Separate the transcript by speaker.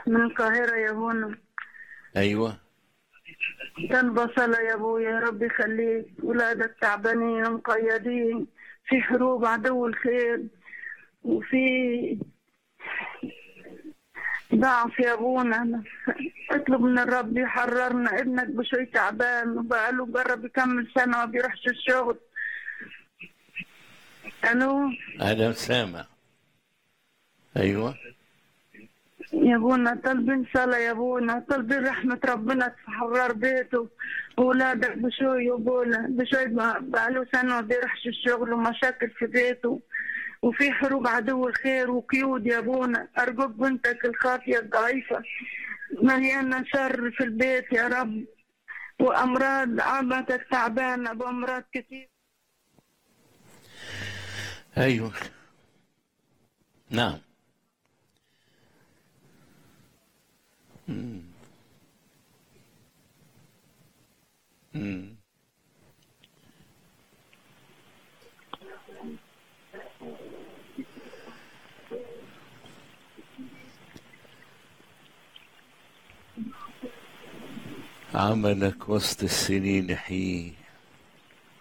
Speaker 1: من القاهرة يا ابونا
Speaker 2: ايوه
Speaker 1: كان بصلة يا ابويا يا رب يخليك ولادك تعبانين مقيدين في حروب عدو الخير وفي ضعف يا ابونا اطلب من الرب يحررنا ابنك بشوي تعبان وبقاله جرب يكمل سنة ما بيروحش الشغل الو
Speaker 2: انا سامع ايوه
Speaker 1: يا ابونا طالبين صلاة يا ابونا طالبين رحمة ربنا تحرر بيته وولادك بشوي يا ابونا بشوي بق- بقاله سنة ما بيروحش الشغل ومشاكل في بيته وفي حروب عدو الخير وقيود يا ابونا ارجوك بنتك الخاطية الضعيفة مليانة شر في البيت يا رب وامراض عمتك تعبانة بامراض كتير
Speaker 2: ايوه نعم مم. مم. عملك وسط السنين يحييه